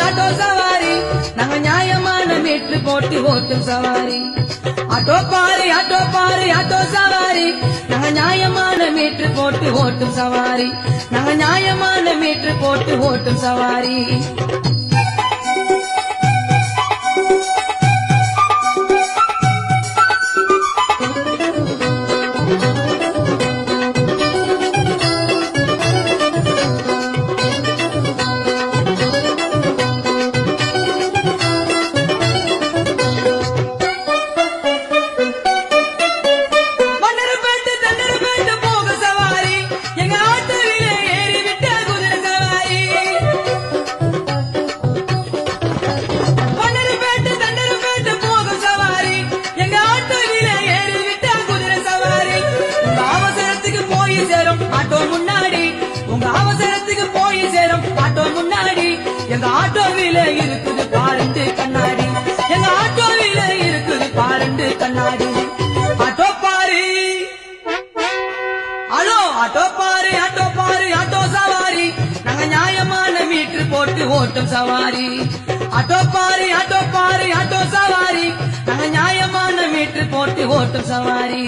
auto சவாரி நாங்க நியாயமான மீட்ரு போட்டு ஓட்டும் சவாரி ஆட்டோ பாரு ஆட்டோ பாரு ஆட்டோ சவாரி நாங்க நியாயமான மீட்ரு போட்டு ஓட்டும் சவாரி நாங்க நியாயமான மீட்ரு போட்டு ஓட்டும் சவாரி மன்னர்பேட்டு தன்னர்பேட்டு போக சவாரி எங்க ஆட்டோவிலே ஏறி விட்ட குதிரை சவாரி மன்னர்பேட்டு தன்னர்பேட்டு போக சவாரி எங்க ஆட்டோவிலே ஏறி விட்ட குதிரை சவாரி உங்க அவசரத்துக்கு போய் சேரும் ஆட்டோ முன்னாடி உங்க அவசரத்துக்கு போய் சேரும் ஆட்டோ முன்னாடி எங்க ஆட்டோவிலே இருக்குது பாருண்டு கண்ணாடி எங்க ஆட்டோவிலே இருக்குது பாருண்டு கண்ணாடி ஆட்டோ பாரு ஹலோ ஆட்டோ பாரு ஆட்டோ பாரு ஆட்டோ சவாரி நாங்க நியாயமான மீட்டர் போட்டு ஓட்டும் சவாரி ஆட்டோ பாரு ஆட்டோ பாரு ஆட்டோ சவாரி நாங்க நியாயமான மீட்டர் போட்டு ஓட்டும் சவாரி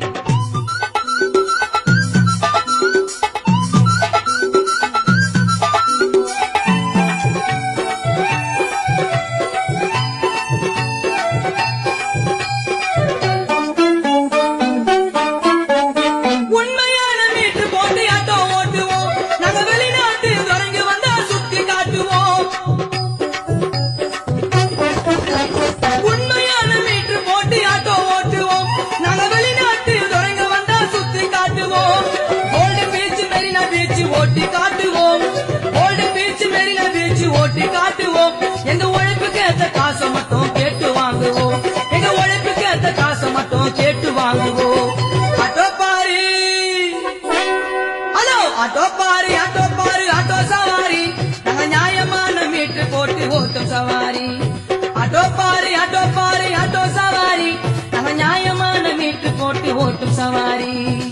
உண்மையான மீட்டர் போட்டு ஆட்டோ ஓட்டுவோம் நாங்க வெளிநாட்டு தொடங்கி வந்தா சுத்தி காட்டுவோம் உண்மையான மீட்டர் போட்டு ஆட்டோ ஓட்டுவோம் நாங்க வெளிநாட்டு தொடங்க வந்தா சுத்தி காட்டுவோம் கோல்டு பீச் மெரினா பீச் ஓட்டி காட்டுவோம் கோல்டு பீச் மெரினா பீச் ஓட்டி காட்டுவோம் எங்க உழைப்புக்கு ஏத்த காசை மட்டும் கேட்டு வாங்குவோம் எங்க உழைப்புக்கு ஏத்த காசை மட்டும் கேட்டு வாங்குவோம் ஆட்டோ பாரு ஹலோ ஆட்டோ பாரு ஆட்டோ பாரு ஆட்டோ சவாரி நாங்க நியாயமான மீட்டர் போட்டு ஓட்டும் சவாரி ஆட்டோ பாரு ஆட்டோ பாரு ஆட்டோ சவாரி நாங்க நியாயமான மீட்டர் போட்டு ஓட்டும் சவாரி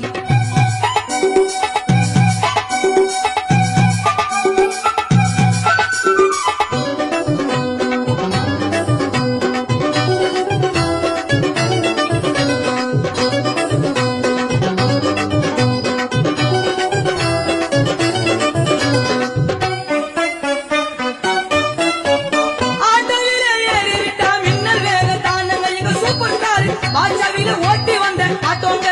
ஆட்டோவில ஏறி விட்டா மின்னல் வேக தானங்க எங்க சூப்பர் ஸ்டார் பாட்சாவில ஓட்டி வந்த ஆட்டோங்க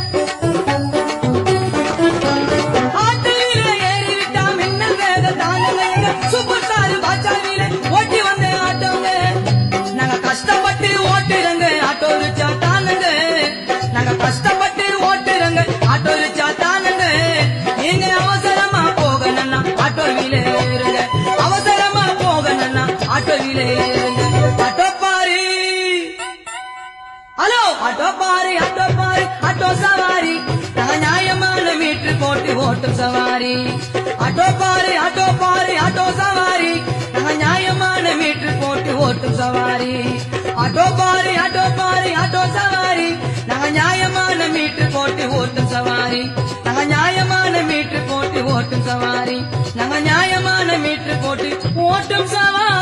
ஆட்டோவில ஏறி விட்டா மின்னல் வேக தானங்க எங்க சூப்பர் ஸ்டார் பாட்சாவில ஓட்டி வந்த ஆட்டோங்க நாங்க கஷ்டப்பட்டு ஓட்டுறங்க ஆட்டோ ரிச்சா தானங்க நாங்க கஷ்டப்பட்டு ஓட்டுறங்க ஆட்டோ ரிச்சா தானங்க நீங்க அவசரமா போகணும்னா ஆட்டோவில ஏறுங்க அவசரமா போகணும்னா ஆட்டோவில ஏறுங்க ஆட்டோ பாரு ஹலோ ஆட்டோ பாரு ஆட்டோ பாரு ஆட்டோ சவாரி நாங்க நியாயமான மீட்டர் போட்டு ஓட்டும் சவாரி ஆட்டோ பாரு ஆட்டோ பாரு ஆட்டோ சவாரி நாங்க நியாயமான மீட்டர் போட்டு ஓட்டும் சவாரி ஆட்டோ பாரு ஆட்டோ பாரு ஆட்டோ சவாரி நாங்க நியாயமான மீட்டர் போட்டு ஓட்டும் சவாரி நாங்க நியாயமான மீட்டர் போட்டு ஓட்டும் சவாரி நாங்க நியாயமான மீட்டர் போட்டு ஓட்டும் சவாரி